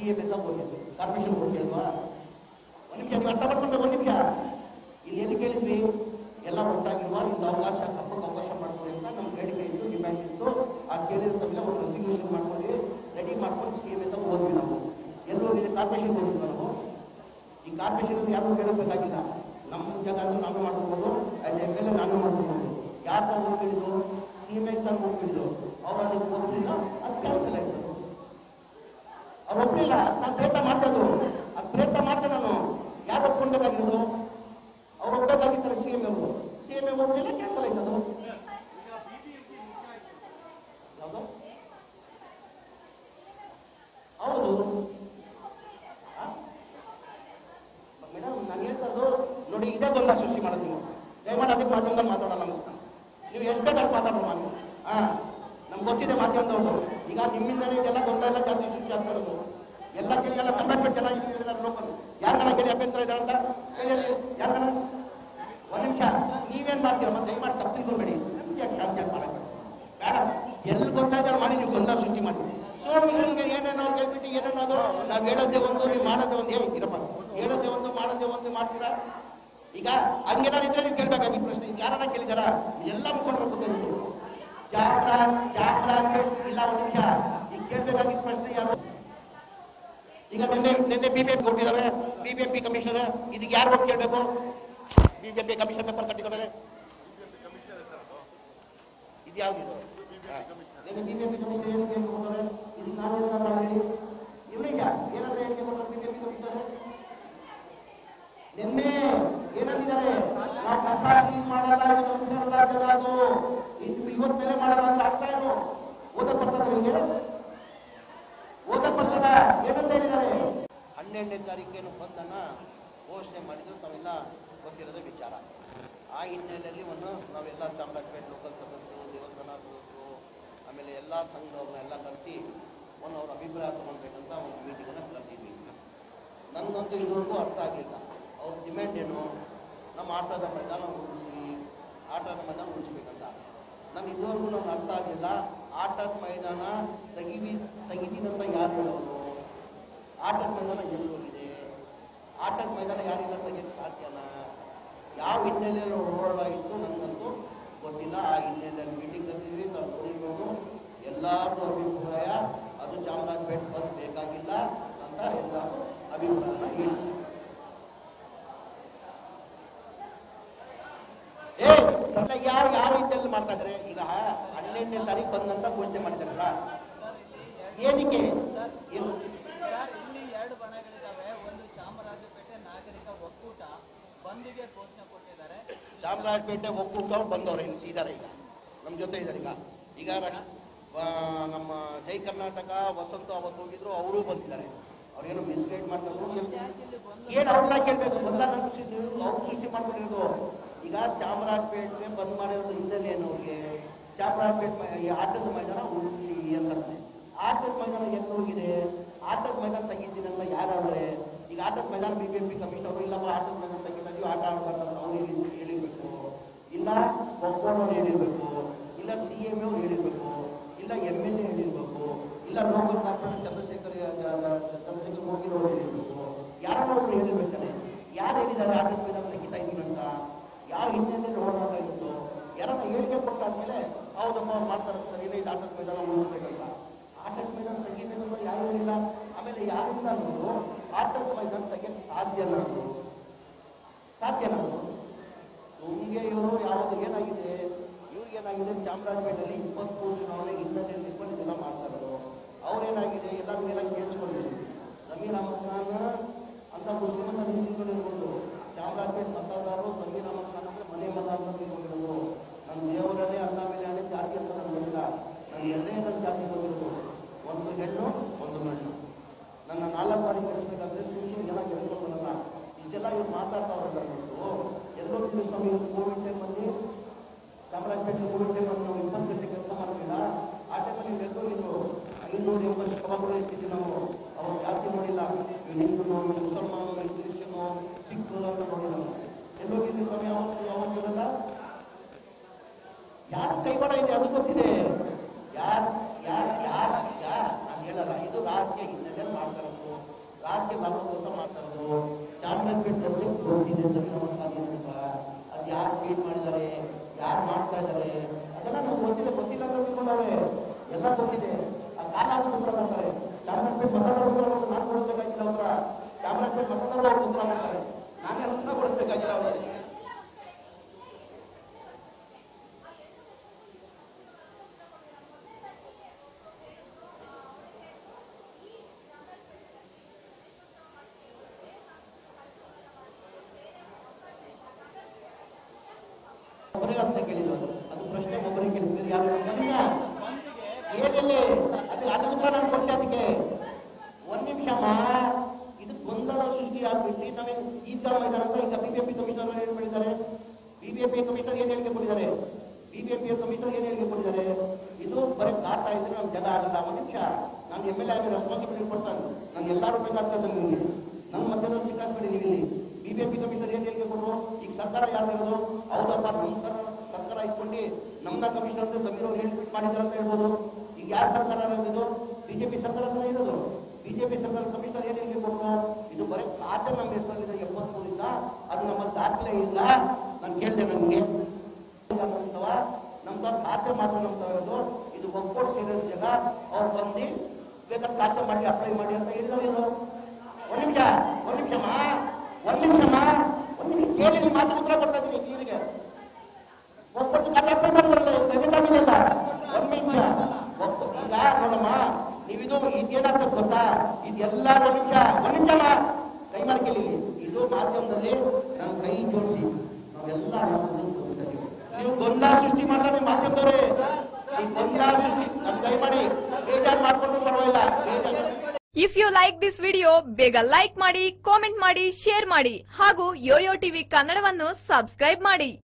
M ಅಂತ ಹೋಗಿದ್ವಿ corporation ಹೋಗಿಲ್ವಾ ಒಂದು ನಿಮಿಷ ನೀವು ಅರ್ಥ ಮಾಡ್ಕೊಂಡು ಒಂದು ನಿಮಿಷ ಇಲ್ಲಿ ಎಲ್ಲಿ ಕೇಳಿದ್ವಿ ಎಲ್ಲ ಒಟ್ಟಾಗಿರುವ ಒಂದು ಅವಕಾಶ ತಪ್ಪಕ್ಕೆ ಅವಕಾಶ ಮಾಡ್ಕೊಳ್ಳಿ ಅಂತ ನಮ್ಮ ಬೇಡಿಕೆ ಇತ್ತು ಡಿಮ್ಯಾಂಡ್ ಇತ್ತು ಆ ಕೇಳಿರ್ತವೆಲ್ಲ ಒಂದು ರೆಸಿಗ್ನೇಷನ್ ಮಾಡ್ಕೊಳ್ಳಿ ರೆಡಿ ಮಾಡ್ಕೊಂಡು ಸಿ ಎಂ ಅಂತ ಹೋದ್ವಿ ನಾವು ಎಲ್ಲೂ ಹೋಗಿದೆ ಕಾರ್ಪೊರೇಷನ್ ಹೋಗಿದ್ವಿ ನಾವು ಈ ಕಾರ್ಪೊರೇಷನ್ ಯಾರು ಕೇಳಬೇಕಾಗಿಲ್ಲ ನಮ್ಮ ಜಾಗ ಅಂದ್ರೆ ನಾವೇ ಮಾಡ್ಕೋಬೋದು ಆಯ್ತು ಎಮ್ ಎಲ್ ಎ ನಾವೇ ಮಾಡ್ಕೋಬೋದು ಯಾರು ತಾವು ಹೋಗಿದ್ದು ಸಿ ಎಂ ಎಕ್ಸ್ ಆಗಿ ಹೋಗಿದ್ದು ಅವ್ರು ಅದಕ್ಕೆ ಹೋಗಲಿಲ್ಲ ಅದು ಕ್ಯಾನ್ಸಲ್ ಆಯ್ತು ಅವ್ರು ಒಪ್ಪಲಿಲ್ಲ ನಾನು ಪ್ರಯತ್ನ ಮಾಡ್ತದ್ದು ಅದು ಪ್ರಯತ್ನ ಮಾಡ್ದೆ ನಾನು ಯಾರು ಒಪ್ಕೊಳ್ಬೇಕಾಗಿರೋದು ಅವ್ರು ಒಪ್ಪಬೇಕಾಗಿದ್ದಾರೆ ಸಿ ಎಂ ಅವರು ಸಿ ಎಂ ಎ ಒಪ್ಪಲಿಲ್ಲ ಕ್ಯಾನ್ಸಲ್ ಆಯ್ತು ಅದು ಯಾವುದು ಹೌದು ಮೇಡಮ್ ನಾನು ಹೇಳ್ತಾ ಇರೋದು ನೋಡಿ ಇದೇ ಗೊಂದಲ ಸೃಷ್ಟಿ ಮಾಡೋದು ನೀವು ದಯಮಾಡಿ ಅದಕ್ಕೆ ಮಾಧ್ಯಮದಲ್ಲಿ ಮಾತಾಡೋಣ ನಾವು ನೀವು ಎಷ್ಟು ಬೇಕಾದ್ರೆ ಮಾತಾಡೋಣ ನೀವು ಹಾಂ ನಮ್ಗೆ ಗೊತ್ತಿದೆ ಮಾಧ್ಯಮದವರು ಈಗ ನಿಮ್ಮಿಂದನೇ ಇದೆಲ್ಲ ಗೊಂದಲ ಎಲ್ಲ ಜಾಸ್ತಿ ಸೃಷ್ಟಿ ಆಗ್ತಾ ಇರೋದು ಎಲ್ಲ ಕೇಳಿ ಎಲ್ಲ ಕಂಡಕ್ಟ್ ಜನ ಇದ್ದಾರೆ ಲೋಕಲ್ ಯಾರ್ಗನ ಕೇಳಿ ಅಭ್ಯಂತರ ಇದ್ದಾರೆ ಅಂತ ಕೇಳಿ ಯಾರ್ಗನ ಒಂದು ನಿಮಿಷ ನೀವೇನ್ ಮಾಡ್ತೀರ ಮತ್ತೆ ದಯಮಾಡಿ ತಪ್ಪು ತಿಳ್ಕೊಬೇಡಿ ಯಾಕೆ ಶಾಂತಿ ಮಾಡಕ್ಕೆ ಬೇಡ ಎಲ್ಲಿ ಗೊತ್ತಾಯ್ತಾರೆ ಮಾಡಿ ನೀವು ಗೊಂದಲ ಸೃಷ್ಟಿ ಮಾಡಿ ಸೋಮು ಸುಮ್ಗೆ ಏನೇನೋ ಕೇಳ್ಬಿಟ್ಟು ಏನೇನೋ ಅದು ನಾವು ಹೇಳೋದೇ ಒಂದು ನೀವು ಮಾಡೋದೇ ಒಂದು ಏ ಇರಪ್ಪ ಹೇಳೋದೇ ಒಂದು ಮಾಡೋದೇ ಒಂದು ಮಾಡ್ತೀರಾ ಈಗ ಹಂಗೇನಾರು ಇದ್ರೆ ನೀವು ಕೇಳ್ಬೇಕಾಗಿತ್ತು ಪ್ರಶ್ನೆ ಈಗ ಯಾರನ್ನ ಕೇಳಿದಾರ ಎಲ್ಲ ಮುಖಂಡರು ಕೂತಿದ್ರು ಜಾಗ್ರ ಜಾಗ್ರ ಅಂತ ಇಲ್ಲ ಒಂದು ನಿಮಿಷ ಈಗ ಕೇಳ್ಬೇಕಾಗಿದ್ದ ಪ್ರಶ್ನೆ ಯಾರು ಈಗ ನಿನ್ನೆ ನಿನ್ನೆ ಬಿಬಿಎಂಪಿ ಕೊಟ್ಟಿದ್ದಾರೆ ಬಿಬಿಎಂಪಿ ಕಮಿಷನರ್ ಇದಕ್ಕೆ ಯಾರು ಹೋಗಿ ಕೇಳಬೇಕು ಬಿಬಿಎಂಪಿ ಕಮಿಷನ್ ಪೇಪರ್ ಕಟ್ಟಿಕೊಡಲೆ ಇದು ಯಾವ್ದು ನಿನ್ನೆ ಬಿಬಿಎಂಪಿ ಕಮಿಷನ್ ಏನು ಹೇಳಿಕೆ ಕೊಡ್ತಾರೆ ಇದಕ್ಕೆ ನಾನು ಏನಾರ ಮಾಡಲಿ ಇವ್ರಿಗ ಏನಾದ್ರೆ ಹೇಳಿಕೆ ಕೊಡ್ತಾರೆ ಬಿಬಿಎಂಪಿ ಕಮಿಷನರ್ ನಿನ್ನೆ ಏನಂದಿದ್ದಾರೆ ನಾವು ಕಸ ಕ್ಲೀನ್ ಮಾಡಲ್ಲ ಇದು ಕಮಿಷನರ್ ಆಗಲ್ಲ ಅದು ಇದು ಇವತ್ತು ಮೇಲೆ ಮಾಡಲ್ಲ ಅಂತ ಅರ್ಥ ಏನು ಓದಕ್ ಬರ್ತದೆ ನಿಮಗೆ ಓದಕ್ ಬರ್ತದ ಏನಂತ ಹೇಳಿದ್ದಾರೆ ಹನ್ನೆರಡನೇ ತಾರೀಕೇನು ಬಂದನ್ನ ಘೋಷಣೆ ಮಾಡಿದ್ರು ತಾವೆಲ್ಲ ಗೊತ್ತಿರೋದೇ ವಿಚಾರ ಆ ಹಿನ್ನೆಲೆಯಲ್ಲಿ ಒಂದು ನಾವೆಲ್ಲ ಚಾಮರಾಜಪೇಟೆ ಲೋಕಲ್ ಸದಸ್ಯರು ದೇವಸ್ಥಾನ ಸದಸ್ಯರು ಆಮೇಲೆ ಎಲ್ಲ ಸಂಘದವ್ರನ್ನ ಎಲ್ಲ ಕರೆಸಿ ಒಂದು ಅವ್ರ ಅಭಿಪ್ರಾಯ ತಗೊಳ್ಬೇಕಂತ ಒಂದು ಮೀಟಿಂಗನ್ನು ಕರೆದಿದ್ವಿ ನನಗಂತೂ ಇದುವರೆಗೂ ಅರ್ಥ ಆಗಲಿಲ್ಲ ಅವ್ರ ಡಿಮ್ಯಾಂಡ್ ಏನು ನಮ್ಮ ಆಟದ ಮೈದಾನ ಉಳಿಸಿ ಆಟದ ಮೈದಾನ ಉಳಿಸ್ಬೇಕಂತ ನನಗೆ ಇದುವರೆಗೂ ನನಗೆ ಅರ್ಥ ಆಗಲಿಲ್ಲ ಆಟದ ಮೈದಾನ ತೆಗಿವಿ ತೆಗಿತೀನಂತ ಯಾರು ಹೇಳೋರು ಆಟದ ಮೈದಾನ ಎಲ್ಲಿ ಹೋಗಿದೆ ಆಟದ ಮೈದಾನ ಯಾರಿಂದ ತೆಗಿಯಕ್ಕೆ ಸಾಧ್ಯನಾ ಯಾವ ಹಿನ್ನೆಲೆಯಲ್ಲಿ ಓಡಾಡಾಗಿತ್ತು ನನಗಂತೂ ಗೊತ್ತಿಲ್ಲ ಆ ಹಿನ್ನೆಲೆಯಲ್ಲಿ ಮೀಟಿಂಗ್ ಕರೆದಿದ್ವಿ ನಾವು ನೋಡಿರೋದು ಎಲ್ಲರೂ ಅಭಿಪ್ರಾಯ ಅದು ಚಾಮರಾಜಪೇಟೆ ಬಸ್ ಬೇಕಾಗಿಲ್ಲ ಅಂತ ಎಲ್ಲರೂ ಅಭಿಪ್ರಾಯನ ಹೇಳಿದ್ರು ಏ ಸಣ್ಣ ಯಾರು ಯಾವ ರೀತಿಯಲ್ಲಿ ಮಾಡ್ತಾ ಇದ್ದಾರೆ ಈಗ ಹನ್ನೆರಡನೇ ತಾರೀಕು ಬಂದಂತ ಘೋಷಣೆ ಮಾಡಿದಾರಲ್ಲ ಏನಕ್ಕೆ ಏನು ಸರ್ ಇಲ್ಲಿ ಎರಡು ಬಣಗಳಿದ್ದಾವೆ ಒಂದು ಚಾಮರಾಜಪೇಟೆ ನಾಗರಿಕ ಒಕ್ಕೂಟ ಬಂದಿಗೆ ಘೋಷಣೆ ಕೊಟ್ಟಿದ್ದಾರೆ ಚಾಮರಾಜಪೇಟೆ ಒಕ್ಕೂಟವ್ರು ಬಂದವ್ರು ಇಲ್ಲಿ ಇದ್ದಾರೆ ಈಗ ನಮ್ಮ ಜೊತೆ ಇದ್ದಾರೆ ಈಗ ಈಗ ರಕ್ಷ- ಆ, ನಮ್ಮ ಜೈ ಕರ್ನಾಟಕ ವಸಂತ ಅವತ್ತು ಹೋಗಿದ್ರು ಅವರು ಬಂದಿದ್ದಾರೆ ಅವ್ರೇನು ಮಿಸ್ಗೈಡ್ ಮಾಡ್ತಾರೆ ಏನು ಅವ್ರನ್ನ ಕೇಳಬೇಕು ಮೊದಲ ಸೃಷ್ಟಿ ಅವ್ರು ಸೃಷ್ಟಿ ಮಾಡ್ಕೊಂಡಿರೋದು ಈಗ ಚಾಮರಾಜಪೇಟೆ ಬಂದ್ ಮಾಡಿರೋದು ಹಿನ್ನೆಲೆ ಏನು ಅವ್ರಿಗೆ ಚಾಮರಾಜಪೇಟೆ ಮೈ- ಈ ಆಟದ ಮೈದಾನ ಉಳಿಸಿ ಅಂತಾರೆ ಆಟದ ಮೈದಾನ ಎಲ್ಲಿ ಹೋಗಿದೆ ಆಟದ ಮೈದಾನ ತೆಗಿತೀನಲ್ಲ ಯಾರಾದ್ರೆ ಈಗ ಆಟದ ಮೈದಾನ B B M P commissioner ಇಲ್ಲಪ್ಪ ಆಟದ ಮೈದಾನ ತೆಗಿತಾ ಇದೀವಿ ಆಟ ಆಡ್ಬಾರ್ದು ಅಂತ ಅವ್ರು ಹೇಳಿ ಹೇಳಿರ್ಬೇಕು ಇಲ್ಲ ಒಪ್ಪೋನವ್ರು ಹೇಳಿರ್ಬೇಕು ಇಲ್ಲ ಸಿ ಎಂ ಅವ್ರು ಹೇಳಿರ್ಬೇಕು ಇಲ್ಲ ಎಮ್ ಎಲ್ ಎ ಹೇಳಿರ್ಬೇಕು ಇಲ್ಲ ಲೋಕಲ್ ಕಾರ್ಪೊರೇಟರ್ ಚಂದ್ರಶೇಖರ್ ಯ- ಯ- ಯ- ಚಂದ್ರಶೇಖರ್ ಹೋಗಿರೋರು ಹೇಳಿರ್ಬೇಕು ಯಾರೋ ಒಬ್ರು ಹೇಳಿರ್ಬೇಕಾನೆ ಯಾರು ಹೇಳಿದ್ದಾರೆ ಆಟದ ಮೈದಾನ ತೆಗಿತಾ ಇದೀನಿ ಅಂತ ಯಾವ ಹಿನ್ನೆಲೆಯಲ್ಲಿ ಓಡಾಡಬೇಕಾಗಿತ್ತು ಯಾರನ್ನ ಹೇಳಿಕೆ ಕೊಟ್ಟಾದ್ಮೇಲೆ ಹೌದಪ್ಪ ಅವ್ರು ಮಾಡ್ತಾರೆ ಸರಿನೇ ಇದು ಆಟದ ಮೈದಾನ ಉಳಿಸ್ಬೇಕಲ್ಲ ಆಟದ ಮೈದಾನ ತೆಗಿಬೇಕಂದ್ರೆ ಯಾರು ಹೇಳಿಲ್ಲ ಆಮೇಲೆ ಯಾರಿಂದ ಅನ್ನೋದು ಆಟದ ಮೈದಾನ ತೆಗಿಯಕ್ಕೆ ಸಾಧ್ಯನಾ ಅದು ಸಾಧ್ಯನಾ ಅದು ನಿಮಗೆ ಇವರು ಯಾವುದು ಏನಾಗಿದೆ ಇವ್ರಿಗೆ ಏನಾಗಿದೆ ಚಾಮರಾಜಪೇಟೆಯಲ್ಲಿ ಇಪ್ಪತ್ಮೂರು ಚುನಾವಣೆ ಹಿನ್ನೆಲೆ ನಿಂತ್ಕೊಂಡು ಇದೆಲ್ಲ ಮಾಡ್ತಾ ಇರೋದು ಅವ್ರೇನಾಗಿದೆ ಎಲ್ಲರ ಮೇಲೆ ಕೇಳಿಸ್ಕೊಂಡಿದ್ರು ಜಮೀರ್ ಅಹಮದ್ ಖಾನ್ ಅಂತ ಮುಸ್ಲಿಮನ್ನ ನಿಂತ್ಕೊಂಡಿರ್ಬೋದು ಚಾಮರಾಜಪೇಟೆ ಮತದಾರರು ಜಮೀರ್ ಅಹಮದ್ ಖಾನ್ ಅಂದ್ರೆ ಮನೆ ಮತ ಅಂತ ತಿಳ್ಕೊಂಡಿರೋದು ನನ್ನ ದೇವರನ್ನೇ ಅಲ್ಲ ಮೇಲೆ ಹಣೆ ಜಾತಿ ಅಂತ ನನಗೆ ಗೊತ್ತಿಲ್ಲ ನನ್ನ ಎಲ್ಲೇ ನನ್ನ ಜಾತಿ ಗೊತ್ತಿರೋದು ಒಂದು ಹೆಣ್ಣು ಒಂದು ಗಂಡು ನನ್ನ ನಾಲ್ಕು ಬಾರಿ ಗೆಲ್ಲಿಸ್ಬೇಕಾದ್ರೆ ಸುಮ್ ಸುಮ್ಮನೆ ಜನ ಗೆಲ್ಸ್ಕೊಂಡ್ಬರಲ್ಲ ಇಷ್ಟೆಲ್ಲ ಇವ್ರು ಮಾತಾಡ್ತಾವ್ರಲ್ಲ ಇವತ್ತು ಎಲ್ಲೋ ಸ್ವಾಮಿ ಇವತ್ತು ಕೋವಿಡ್ ಟೈಮಲ್ಲಿ ಚಾಮರಾಜಪೇಟೆ ಕೋವಿಡ್ ಟೈಮಲ್ಲಿ ನಾವು ಇಪ್ಪತ್ತು ಗಂಟೆ ಕೆಲಸ ಮಾಡ್ತಿಲ್ಲ ಆ ಟೈಮಲ್ಲಿ ನೀವು ಎಲ್ಲೋಗಿದ್ರು ಐನೂರು ಎಂಬತ್ತು ಸಭಾಗಳು ಇರ್ತಿದ್ವಿ ನಾವು ಅವ್ರ ಜಾತಿ ನೋಡಿಲ್ಲ ಇವ್ರು ಹಿಂದೂ ಮುಸಲ್ಮಾನರು ಕ್ರಿಶ್ಚಿಯನು ಸಿಖ್ರು ಅಂತ ನೋಡಿಲ್ಲ ನಾವು ಎಲ್ಲೋಗಿದ್ವಿ ಸ್ವಾಮಿ ಅವತ್ತು ಯಾವತ್ತು ಇರಲ್ಲ ಯಾರು ಕೈವಾಡ ಇದೆ ಅದು ಗೊತ್ತಿದೆ ಯಾರು ಯಾರು ಯಾರು ಯಾರು ನಾನು ಹೇಳಲ್ಲ ಇದು ರಾಜಕೀಯ ಹಿನ್ನೆಲೆ ಮಾಡ್ತಾರದು ಮಾಡಿದ್ದಾರೆ ಯಾರು ಮಾಡ್ತಾ ಇದ್ದಾರೆ ಅದೆಲ್ಲ ನಮ್ಗೆ ಗೊತ್ತಿದೆ ಗೊತ್ತಿಲ್ಲ ಅಂತ ತಿಳ್ಕೊಂಡವ್ರೆ ಎಲ್ಲ ಗೊತ್ತಿದೆ ಆ ಕಾಲ ಆದ್ರೂ ಉತ್ತರ ಮಾಡ್ತಾರೆ ಚಾಮರಾಜಪೇಟೆ ಮತದಾರರು ಉತ್ತರ ಕೊಟ್ಟು ನಾನು ಕೊಡಬೇಕಾಗಿಲ್ಲ ಉತ್ತರ ಚಾಮರಾಜಪೇಟೆ ಮತದಾರರು ಅವ್ರು ಉತ್ತರ ಮಾಡ್ತಾರೆ ನಾನೇ ಉತ್ತರ ಕೊಡಬೇಕಾಗಿಲ್ಲ ಅವ್ರಿಗೆ ಒಬ್ಬರಿಗೆ ಅಂತ ಕೇಳಿದ್ರು ಅದು ಪ್ರಶ್ನೆ ಒಬ್ಬರಿಗೆ ಕೇಳಿದ್ರು ಯಾರು ನಮ್ಗೆ ಏನಿಲ್ಲ ಅದು ಅದು ಉತ್ತರ ನಾನು ಕೊಟ್ಟೆ ಅದಕ್ಕೆ ಒಂದ್ ನಿಮಿಷಮ್ಮ ಇದು ಗೊಂದಲ ಸೃಷ್ಟಿ ಆಗ್ಬಿಟ್ಟು ನಾವೇ ಈದ್ಗಾ ಮೈದಾನ ಅಂತ ಈಗ ಬಿಬಿಎಂಪಿ ಕಮಿಷನರ್ ಏನ್ ಮಾಡಿದ್ದಾರೆ ಬಿಬಿಎಂಪಿ ಕಮಿಷನರ್ ಏನ್ ಹೇಳಿಕೆ ಕೊಟ್ಟಿದ್ದಾರೆ ಬಿಬಿಎಂಪಿ ಕಮಿಷನರ್ ಏನ್ ಹೇಳಿಕೆ ಕೊಟ್ಟಿದ್ದಾರೆ ಇದು ಬರೀ ಕಾಡ್ತಾ ಇದ್ರೆ ನಮ್ಮ ಜಗ ಆಗಲ್ಲ ಒಂದ್ ನಿಮಿಷ ನಾನು ಎಮ್ ಎಲ್ ಎ ಆಗಿ ರೆಸ್ಪಾನ್ಸಿಬಿಲಿಟಿ ಪರ್ಸನ್ ನಾನು ಎಲ್ಲರೂ ಬೇಕಾಗ್ತದೆ ನಿಮಗೆ ನಮ್ಮ ಮಧ್ಯದಲ್ಲಿ ಸಿಕ್ಕಾಕ್ಬೇಡಿ ನೀವು ಇಲ್ಲಿ ಬಿಬಿಎಂಪಿ ಕಮಿಷನರ್ ಏನ್ ಹೇಳಿಕೆ ಕೊಟ್ಟರು ಈಗ ಸರ್ಕಾರ ಯಾರು ಇರೋದು ಹೌದಪ್ಪ ನಮ್ಮ ಸರ್ ಸರ್ಕಾರ ಇಟ್ಕೊಂಡು ನಮ್ದ ಕಮಿಷನರ್ ಅಂತ ಸಮೀರ್ ಅವ್ರು ಹೇಳ್ಬಿಟ್ಟು ಮಾಡಿದ್ರು ಅಂತ ಹೇಳ್ಬೋದು ಈಗ ಯಾರ ಸರ್ಕಾರ ಇರೋದು ಬಿಜೆಪಿ ಸರ್ಕಾರ ಹತ್ರ ಇರೋದು ಬಿಜೆಪಿ ಸರ್ಕಾರ ಕಮಿಷನರ್ ಏನ್ ಹೇಳಿಕೆ ಕೊಟ್ಟರು ಇದು ಬರೀ ಖಾತೆ ನಮ್ಮ ಹೆಸರಲ್ಲಿದೆ ಎಪ್ಪತ್ಮೂರಿಂದ ಅದು ನಮ್ಮ ದಾಖಲೆ ಇಲ್ಲ ನಾನು ಕೇಳಿದೆ ನನಗೆ ನಮ್ದವ ನಮ್ದು ಖಾತೆ ಮಾತ್ರ ನಮ್ದು ಇರೋದು ಇದು ಒಕ್ಕೋಟ್ ಸೇರಿದ ಜಾಗ ಅವ್ರು ಬಂದು ಬೇಕಾದ್ರೆ ಖಾತೆ ಮಾಡಿ ಅಪ್ಲೈ ಮಾಡಿ ಅಂತ ಹೇಳಿದ್ರು ಇವರು ಒಂದ್ ನಿಮಿಷ ಒಂದ್ ನಿಮಿಷಮ್ಮ ಒಂದ್ ನಿಮಿಷಮ್ಮ ಒಂದ್ ನಿಮಿಷ ಕೇಳಿ ನೀವು ಮಾತು ಉತ್ತರ ಕೊಡ್ತಾ ಇದ್ದೀನಿ ಕ್ಲಿಯರ್ಗೆ ಒಬ್ಬಟ್ಟು ಖಾತೆ ಅಪ್ಲೈ ಮಾಡಿದ್ರಲ್ಲ ಗೆಜೆಟ್ ಆಗಿಲ್ಲ ಒಂದ್ ನಿಮಿಷ ಒಬ್ಬ- ಈಗ ನೋಡಮ್ಮ ನೀವಿದು ಇದೇನಾಗ್ತದೆ ಗೊತ್ತಾ ಇದೆಲ್ಲ ಒಂದ್ ನಿಮಿಷ ಒಂದ್ ನಿಮಿಷಮ್ಮ ಕೈ ಮಾಡ್ಕೊಳ್ಳಿ ಇದು ಮಾಧ್ಯಮದಲ್ಲಿ ನಾನು ಕೈ ಜೋಡಿಸಿ ನಾವೆಲ್ಲ ಹಣವನ್ನು ಕೊಡ್ತಾ ಇದೀವಿ. ನೀವು ಗೊಂದಲ ಸೃಷ್ಟಿ ಮಾಡಿದ್ರೆ ಮಾಧ್ಯಮದವ್ರೆ ಈ ಗೊಂದಲ ಸೃಷ್ಟಿ ನಮ್ ದಯಮಾಡಿ ಬೇಜಾರು ಮಾಡ್ಕೊಂಡು ಪರವಾಗಿಲ್ಲ ಬೇಜಾರು if you like this video ಬೇಗ ಲೈಕ್ ಮಾಡಿ ಕಾಮೆಂಟ್ ಮಾಡಿ ಶೇರ್ ಮಾಡಿ ಹಾಗೂ ಯೋಯೋ ಟಿವಿ ಕನ್ನಡವನ್ನು ಸಬ್ಸ್ಕ್ರೈಬ್ ಮಾಡಿ